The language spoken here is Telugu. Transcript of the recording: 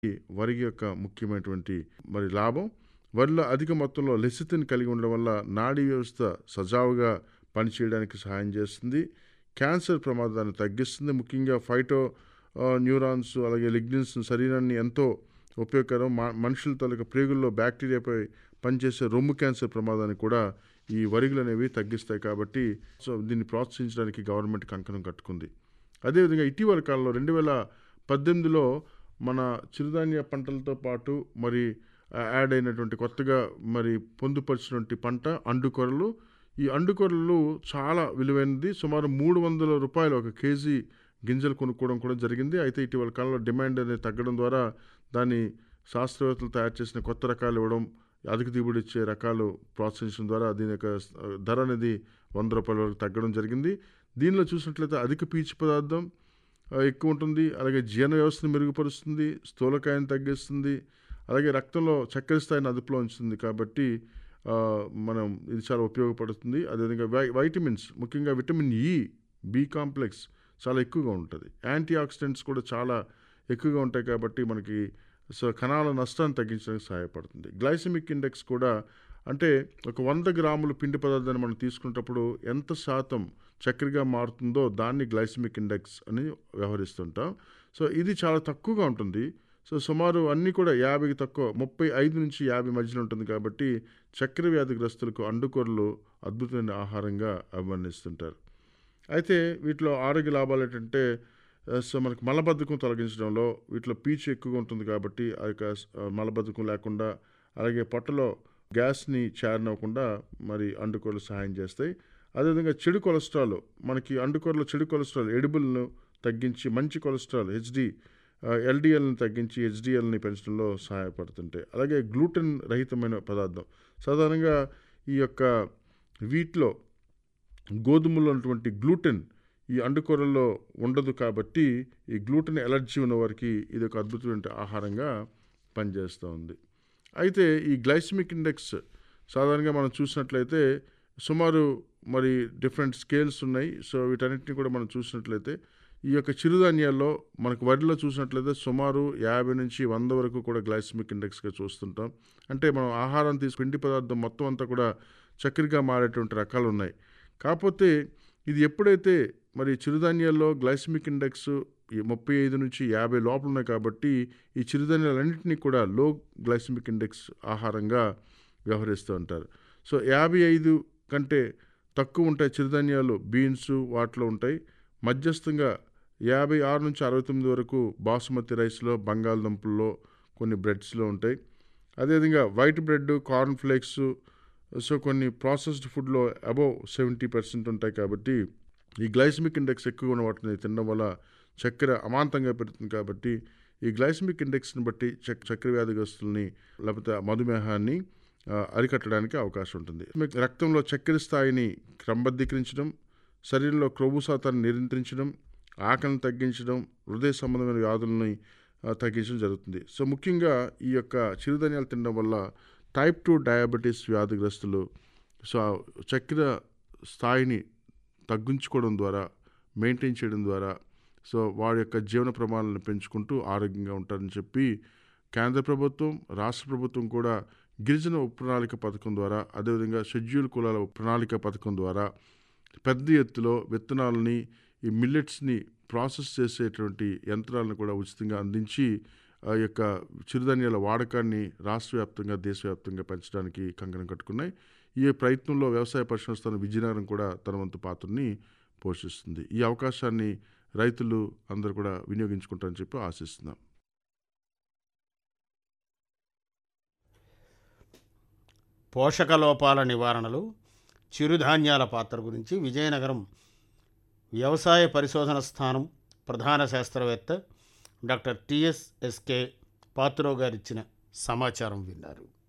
ఈ వరి యొక్క ముఖ్యమైనటువంటి మరి లాభం వరిలో అధిక మొత్తంలో లెసితిన్ కలిగి ఉండడం వల్ల నాడీ వ్యవస్థ సజావుగా పనిచేయడానికి సహాయం చేస్తుంది క్యాన్సర్ ప్రమాదాన్ని తగ్గిస్తుంది ముఖ్యంగా ఫైటో ఆ, న్యూరాన్స్ అలాగే లిగ్నిన్స్ శరీరాన్ని ఎంతో ఉపయోగకరం మా- మనుషుల తాలూకా ప్రేగుల్లో బ్యాక్టీరియాపై పనిచేసే రొమ్ము క్యాన్సర్ ప్రమాదాన్ని కూడా ఈ వరిగులు అనేవి తగ్గిస్తాయి కాబట్టి సో దీన్ని ప్రోత్సహించడానికి గవర్నమెంట్ కంకణం కట్టుకుంది అదేవిధంగా ఇటీవల కాలంలో రెండు వేల పద్దెనిమిదిలో మన చిరుధాన్య పంటలతో పాటు మరి ఆ, యాడ్ అయినటువంటి కొత్తగా మరి పొందుపరిచినటువంటి పంట అండుకొరలు ఈ అండుకొరలు చాలా విలువైనది సుమారు మూడు వందల రూపాయలు ఒక కేజీ గింజలు కొనుక్కోవడం కూడా జరిగింది అయితే ఇటీవల కాలంలో డిమాండ్ అనేది తగ్గడం ద్వారా దాన్ని శాస్త్రవేత్తలు తయారు చేసిన కొత్త రకాలు ఇవ్వడం అధిక దిగుబడి ఇచ్చే రకాలు ప్రోత్సహించడం ద్వారా దీని యొక్క ఆ, ధర అనేది వంద రూపాయల వరకు తగ్గడం జరిగింది దీనిలో చూసినట్లయితే అధిక పీచు పదార్థం ఆ, ఎక్కువ ఉంటుంది అలాగే జీర్ణ వ్యవస్థను మెరుగుపరుస్తుంది స్థూలకాయాన్ని తగ్గిస్తుంది అలాగే రక్తంలో చక్కెర స్థాయిని అదుపులో ఉంచుతుంది కాబట్టి ఆ, మనం ఇది చాలా ఉపయోగపడుతుంది అదేవిధంగా వై వైటమిన్స్ ముఖ్యంగా విటమిన్ ఈ బి కాంప్లెక్స్ చాలా ఎక్కువగా ఉంటుంది యాంటీ ఆక్సిడెంట్స్ కూడా చాలా ఎక్కువగా ఉంటాయి కాబట్టి మనకి సో కణాల నష్టాన్ని తగ్గించడానికి సహాయపడుతుంది గ్లైసమిక్ ఇండెక్స్ కూడా అంటే ఒక వంద గ్రాముల పిండి పదార్థాన్ని మనం తీసుకునేటప్పుడు ఎంత శాతం చక్కెరగా మారుతుందో దాన్ని గ్లైసమిక్ ఇండెక్స్ అని వ్యవహరిస్తుంటాం సో ఇది చాలా తక్కువగా ఉంటుంది సో సుమారు అన్నీ కూడా యాభైకి తక్కువ ముప్పై ఐదు నుంచి యాభై మధ్యలో ఉంటుంది కాబట్టి చక్కెర వ్యాధిగ్రస్తులకు అండుకూరలు అద్భుతమైన ఆహారంగా అభివర్ణిస్తుంటారు అయితే వీటిలో ఆరోగ్య లాభాలు ఏంటంటే ఆ, సో మనకు మలబద్ధకం తొలగించడంలో వీటిలో పీచు ఎక్కువగా ఉంటుంది కాబట్టి ఆ యొక్క ఆ, మలబద్ధకం లేకుండా అలాగే పొట్టలో గ్యాస్ని చేరనివ్వకుండా మరి అండుకూరలు సహాయం చేస్తాయి అదేవిధంగా చెడు కొలెస్ట్రాల్ మనకి అండుకూరలో చెడు కొలెస్ట్రాల్ ఎడిబుల్ను తగ్గించి మంచి కొలెస్ట్రాల్ హెచ్డి ఎల్డిఎల్ని తగ్గించి హెచ్డిఎల్ని పెంచడంలో సహాయపడుతుంటాయి అలాగే గ్లూటెన్ రహితమైన పదార్థం సాధారణంగా ఈ యొక్క వీటిలో గోధుమలో ఉన్నటువంటి గ్లూటెన్ ఈ అండుకూరల్లో ఉండదు కాబట్టి ఈ గ్లూటెన్ ఎలర్జీ ఉన్న వారికి ఇది ఒక అద్భుతమైన ఆహారంగా పనిచేస్తూ ఉంది అయితే ఈ గ్లైసమిక్ ఇండెక్స్ సాధారణంగా మనం చూసినట్లయితే సుమారు మరి డిఫరెంట్ స్కేల్స్ ఉన్నాయి సో వీటన్నిటిని కూడా మనం చూసినట్లయితే ఈ యొక్క చిరుధాన్యాల్లో మనకు వరిలో చూసినట్లయితే సుమారు యాభై నుంచి వంద వరకు కూడా గ్లైసమిక్ ఇండెక్స్గా చూస్తుంటాం అంటే మనం ఆహారం తీసు పిండి పదార్థం మొత్తం అంతా కూడా చక్కెరగా మారేటువంటి రకాలు ఉన్నాయి కాకపోతే ఇది ఎప్పుడైతే మరి చిరుధాన్యాల్లో గ్లైసమిక్ ఇండెక్స్ ఈ ముప్పై ఐదు నుంచి యాభై లోపల ఉన్నాయి కాబట్టి ఈ చిరుధాన్యాలన్నింటినీ కూడా లో గ్లైసమిక్ ఇండెక్స్ ఆహారంగా వ్యవహరిస్తూ ఉంటారు సో యాభై ఐదు కంటే తక్కువ ఉంటాయి చిరుధాన్యాలు బీన్స్ వాటిలో ఉంటాయి మధ్యస్థంగా యాభై ఆరు నుంచి అరవై తొమ్మిది వరకు బాసుమతి రైస్లో బంగాళదుంపల్లో కొన్ని బ్రెడ్స్లో ఉంటాయి అదేవిధంగా white bread corn flakes so కొన్ని ప్రాసెస్డ్ ఫుడ్లో అబౌవ్ సెవెంటీ పర్సెంట్ ఉంటాయి కాబట్టి ఈ గ్లైసమిక్ ఇండెక్స్ ఎక్కువగా ఉన్న వాటిని తినడం వల్ల చక్కెర అమాంతంగా పెరుగుతుంది కాబట్టి ఈ గ్లైసమిక్ ఇండెక్స్ని బట్టి చక్ చక్కెర వ్యాధిగ్రస్తుల్ని లేకపోతే మధుమేహాన్ని ఆ, అరికట్టడానికి అవకాశం ఉంటుంది రక్తంలో చక్కెర స్థాయిని క్రమబద్ధీకరించడం శరీరంలో క్రొవ్వు శాతాన్ని నియంత్రించడం ఆకలిని తగ్గించడం హృదయ సంబంధమైన వ్యాధులని ఆ, తగ్గించడం జరుగుతుంది సో ముఖ్యంగా ఈ యొక్క చిరుధాన్యాలు తినడం వల్ల టైప్ టూ డయాబెటీస్ వ్యాధిగ్రస్తులు సో ఆ చక్కెర స్థాయిని తగ్గించుకోవడం ద్వారా మెయింటైన్ చేయడం ద్వారా సో వారి యొక్క జీవన ప్రమాణాలను పెంచుకుంటూ ఆరోగ్యంగా ఉంటారని చెప్పి కేంద్ర ప్రభుత్వం రాష్ట్ర ప్రభుత్వం కూడా గిరిజన ఉప ప్రణాళిక పథకం ద్వారా అదేవిధంగా షెడ్యూల్ కులాల ఉప ప్రణాళిక పథకం ద్వారా పెద్ద ఎత్తులో విత్తనాలని ఈ మిల్లెట్స్ని ప్రాసెస్ చేసేటువంటి యంత్రాలను కూడా ఉచితంగా అందించి ఆ యొక్క చిరుధాన్యాల వాడకాన్ని రాష్ట్ర వ్యాప్తంగా దేశవ్యాప్తంగా పెంచడానికి కంకణం కట్టుకున్నాయి ఈ ప్రయత్నంలో వ్యవసాయ పరిశ్రమ స్థానం విజయనగరం కూడా తన వంతు పాత్రని పోషిస్తుంది ఈ అవకాశాన్ని రైతులు అందరూ కూడా వినియోగించుకుంటారని చెప్పి ఆశిస్తున్నాం పోషక లోపాల నివారణలో చిరుధాన్యాల పాత్ర గురించి విజయనగరం వ్యవసాయ పరిశోధన స్థానం ప్రధాన శాస్త్రవేత్త డాక్టర్ టిఎస్ఎస్కే పాత్రో గారిచ్చిన సమాచారం విన్నారు